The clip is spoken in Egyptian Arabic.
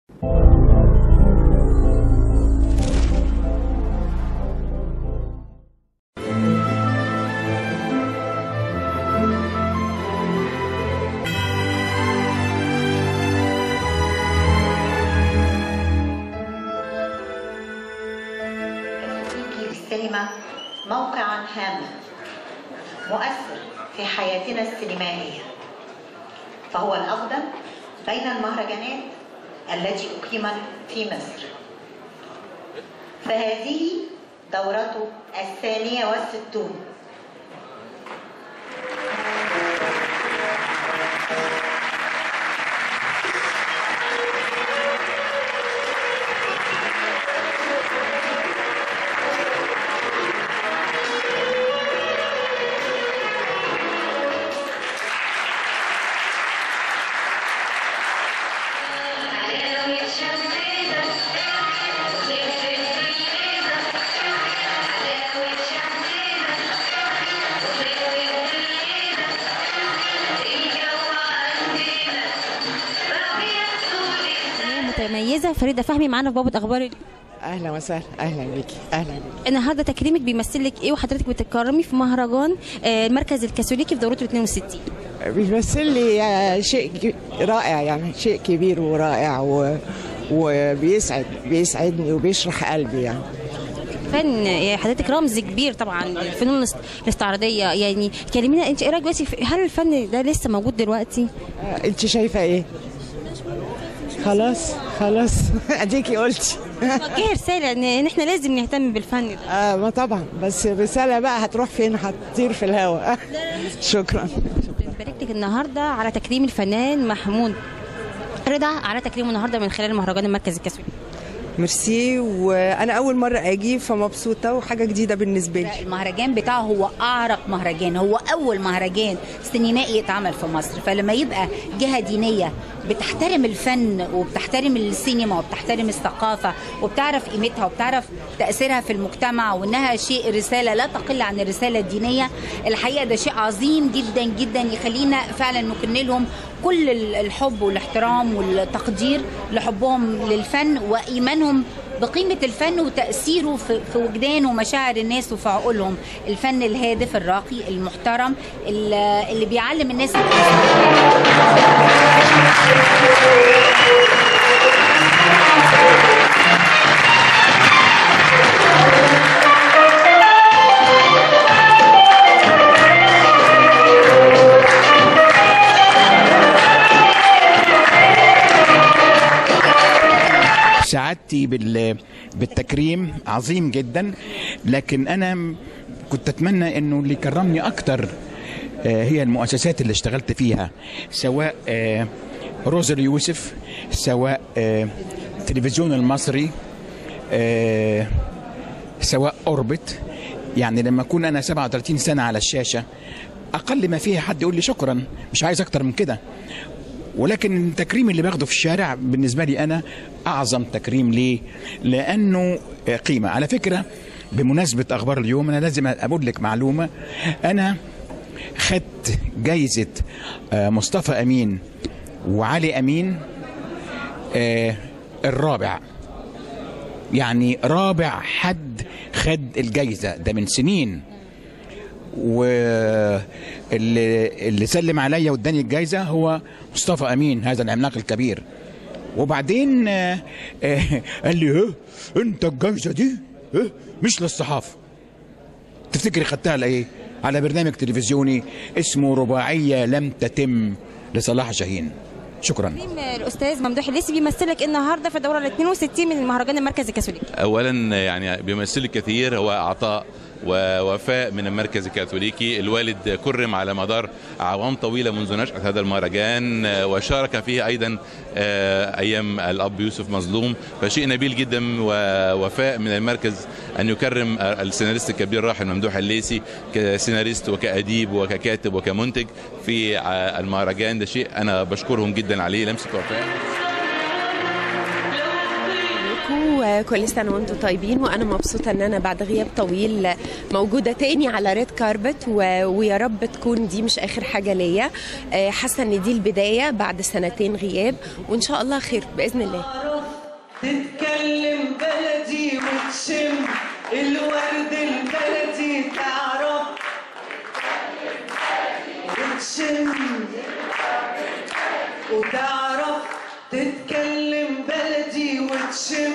تفكيكي للسينما موقعا هاما مؤثر في حياتنا السينمائية فهو الأقدم بين المهرجانات التي أقيمت في مصر فهذه دورته الثانية والستون متميزه فريده فهمي معانا في بابا اخبار ال- اهلا وسهلا اهلا بيكي اهلا بيكي النهارده تكريمك بيمثل لك ايه وحضرتك بتتكرمي في مهرجان آه، المركز الكاثوليكي في دورته 62 بيمثل لي آه، شيء ك- رائع يعني شيء كبير ورائع و... وبيسعد بيسعدني وبيشرح قلبي يعني فن يعني حضرتك رمز كبير طبعا للفنون الاست- الاستعراضيه يعني كلمينا انت ايه رايك دلوقتي في- هل الفن ده لسه موجود دلوقتي؟ آه، انت شايفه ايه خلاص خلاص اديكي قلتي وجهي رساله ان إن احنا لازم نهتم بالفن ده آه ما طبعا بس الرساله بقى هتروح فين هتطير في الهواء شكرا بنبارك لك النهارده على تكريم الفنان محمود رضا على تكريمه النهارده من خلال مهرجان المركز الكاثوليكي ميرسي وانا اول مره اجي فمبسوطه وحاجه جديده بالنسبه لي المهرجان بتاعه هو أعرق مهرجان هو أول مهرجان سينمائي اتعمل في مصر فلما يبقى جهة دينية بتحترم الفن وبتحترم السينما وبتحترم الثقافة وبتعرف قيمتها وبتعرف تأثيرها في المجتمع وإنها شيء رسالة لا تقل عن الرسالة الدينية الحقيقة ده شيء عظيم جدا جدا يخلينا فعلا نكن لهم كل الحب والاحترام والتقدير لحبهم للفن وإيمانهم بقيمة الفن وتأثيره في في وجدان ومشاعر الناس وفي عقولهم الفن الهادف الراقي المحترم اللي اللي بيعلم الناس سعادتي بال بالتكريم عظيم جدا لكن انا م- كنت اتمنى انه اللي كرمني اكتر آه، هي المؤسسات اللي اشتغلت فيها سواء آه، روزر يوسف سواء آه، التلفزيون المصري آه، سواء اوربت يعني لما اكون انا 37 سنه على الشاشه اقل ما فيها حد يقول لي شكرا مش عايز اكتر من كده ولكن التكريم اللي باخده في الشارع بالنسبه لي انا اعظم تكريم ليه؟ لانه قيمه على فكره بمناسبه اخبار اليوم انا لازم اقول لك معلومه انا خدت جايزه آه، مصطفى امين وعلي امين آه، الرابع يعني رابع حد خد الجايزه ده من سنين واللي اللي سلم عليا واداني الجايزه هو مصطفى امين هذا العملاق الكبير وبعدين آه، آه، قال لي ها انت الجايزه دي ها مش للصحافه تفتكري خدتها على ايه على برنامج تلفزيوني اسمه رباعيه لم تتم لصلاح جاهين شكرا تكريم الاستاذ ممدوح الليسي بيمثلك النهارده في الدوره ال 62 من مهرجان المركز الكاثوليكي اولا يعني بيمثل الكثير هو عطاء ووفاء من المركز الكاثوليكي الوالد كرم على مدار اعوام طويله منذ نشاه هذا المهرجان وشارك فيه ايضا آه، ايام الاب يوسف مظلوم فشيء نبيل جدا ووفاء من المركز ان يكرم السيناريست الكبير راحل ممدوح الليسي كسيناريست وكاديب وككاتب وكمنتج في ع- المهرجان ده شيء انا بشكرهم جدا عليه لمسه وفاء وكل سنه وانتم طيبين وانا مبسوطه ان انا بعد غياب طويل موجوده تاني على ريد كاربت و... ويا رب تكون دي مش اخر حاجه ليا آه، حاسه ان دي البدايه بعد سنتين غياب وان شاء الله خير باذن الله تتكلم بلدي وتشم الورد البلدي تعرف وتشم وتعرف تتكلم بلدي وتشم